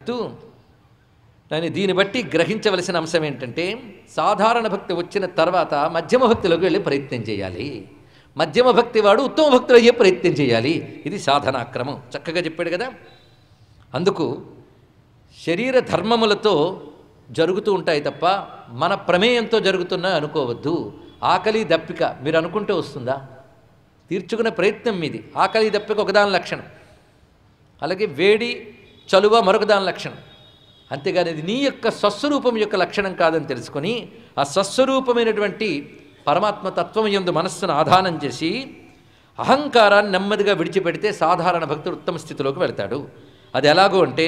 తూ కానీ దీన్ని బట్టి గ్రహించవలసిన అంశం ఏంటంటే సాధారణ భక్తి వచ్చిన తర్వాత మధ్యమ భక్తిలోకి వెళ్ళి ప్రయత్నం చేయాలి మధ్యమ భక్తి వాడు ఉత్తమ భక్తులు అయ్యే ప్రయత్నం చేయాలి ఇది సాధనాక్రమం చక్కగా చెప్పాడు కదా అందుకు శరీర ధర్మములతో జరుగుతూ ఉంటాయి తప్ప మన ప్రమేయంతో జరుగుతున్నాయి అనుకోవద్దు ఆకలి దప్పిక మీరు అనుకుంటే వస్తుందా తీర్చుకునే ప్రయత్నం మీది ఆకలి దప్పిక ఒకదాని లక్షణం అలాగే వేడి చలువ మరొక దాని లక్షణం అంతేగాని ఇది నీ యొక్క స్వస్వరూపం యొక్క లక్షణం కాదని తెలుసుకొని ఆ స్వస్వరూపమైనటువంటి పరమాత్మ తత్వం యందు మనస్సును ఆధానం చేసి అహంకారాన్ని నెమ్మదిగా విడిచిపెడితే సాధారణ భక్తుడు ఉత్తమ స్థితిలోకి వెళ్తాడు అది ఎలాగో అంటే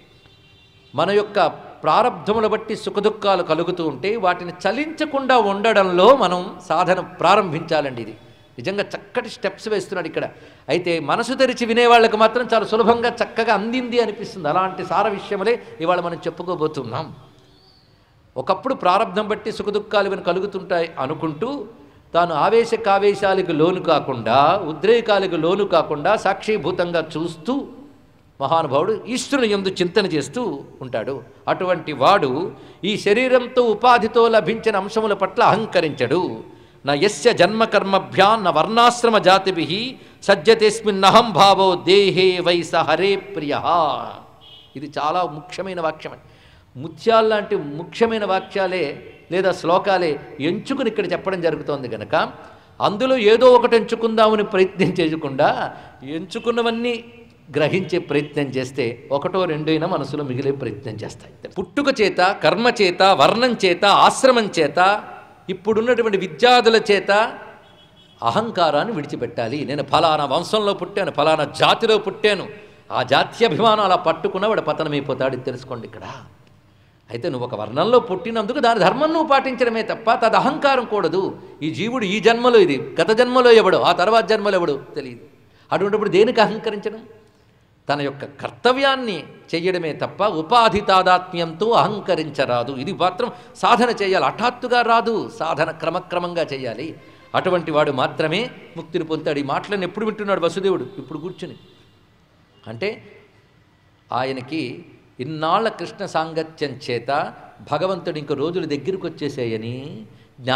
మన యొక్క ప్రారంధముల బట్టి సుఖదుఖాలు కలుగుతూ ఉంటే వాటిని చలించకుండా ఉండడంలో మనం సాధన ప్రారంభించాలండి ఇది నిజంగా చక్కటి స్టెప్స్ వేస్తున్నాడు ఇక్కడ అయితే మనసు తెరిచి వినేవాళ్ళకి మాత్రం చాలా సులభంగా చక్కగా అందింది అనిపిస్తుంది అలాంటి సార విషయములే ఇవాళ మనం చెప్పుకోబోతున్నాం ఒకప్పుడు ప్రారంధం బట్టి సుఖదుఖాలు ఇవన్నీ కలుగుతుంటాయి అనుకుంటూ తాను ఆవేశ కావేశాలకు లోను కాకుండా ఉద్రేకాలకు లోను కాకుండా సాక్షిభూతంగా చూస్తూ మహానుభావుడు ఈశ్వరుని ఎందు చింతన చేస్తూ ఉంటాడు అటువంటి వాడు ఈ శరీరంతో ఉపాధితో లభించిన అంశముల పట్ల అహంకరించడు నా యస్య జన్మకర్మభ్యా న వర్ణాశ్రమ జాతిభి సజ్జతేస్మిన్నహం భావో దేహే వైస హరే ప్రియ ఇది చాలా ముఖ్యమైన వాక్యమే ముత్యాల్లాంటి ముఖ్యమైన వాక్యాలే లేదా శ్లోకాలే ఎంచుకుని ఇక్కడ చెప్పడం జరుగుతోంది కనుక అందులో ఏదో ఒకటి ఎంచుకుందామని ప్రయత్నం చేయకుండా ఎంచుకున్నవన్నీ గ్రహించే ప్రయత్నం చేస్తే ఒకటో రెండైనా మనసులో మిగిలే ప్రయత్నం చేస్తాయి పుట్టుక చేత కర్మ చేత వర్ణం చేత ఆశ్రమం చేత ఇప్పుడున్నటువంటి విద్యార్థుల చేత అహంకారాన్ని విడిచిపెట్టాలి నేను ఫలానా వంశంలో పుట్టాను ఫలానా జాతిలో పుట్టాను ఆ జాత్యభిమానం అలా పట్టుకున్న వాడు పతనమైపోతాడు ఇది తెలుసుకోండి ఇక్కడ అయితే నువ్వు ఒక వర్ణంలో పుట్టినందుకు దాని ధర్మం నువ్వు పాటించడమే తప్ప తది అహంకారం కూడదు ఈ జీవుడు ఈ జన్మలో ఇది గత జన్మలో ఎవడు ఆ తర్వాత జన్మలో ఎవడు తెలియదు అటువంటిప్పుడు దేనికి అహంకరించడం తన యొక్క కర్తవ్యాన్ని చెయ్యడమే తప్ప ఉపాధి తాదాత్మ్యంతో అహంకరించరాదు ఇది మాత్రం సాధన చేయాలి హఠాత్తుగా రాదు సాధన క్రమక్రమంగా చేయాలి అటువంటి వాడు మాత్రమే ముక్తిని పొందుతాడు ఈ మాటలను ఎప్పుడు వింటున్నాడు వసుదేవుడు ఇప్పుడు కూర్చుని అంటే ఆయనకి ఇన్నాళ్ల కృష్ణ సాంగత్యం చేత భగవంతుడు ఇంక రోజులు దగ్గరికి వచ్చేసాయని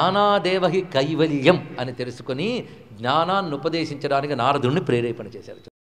జ్ఞానాదేవహి కైవల్యం అని తెలుసుకొని జ్ఞానాన్ని ఉపదేశించడానికి నారదుడిని ప్రేరేపణ చేశారు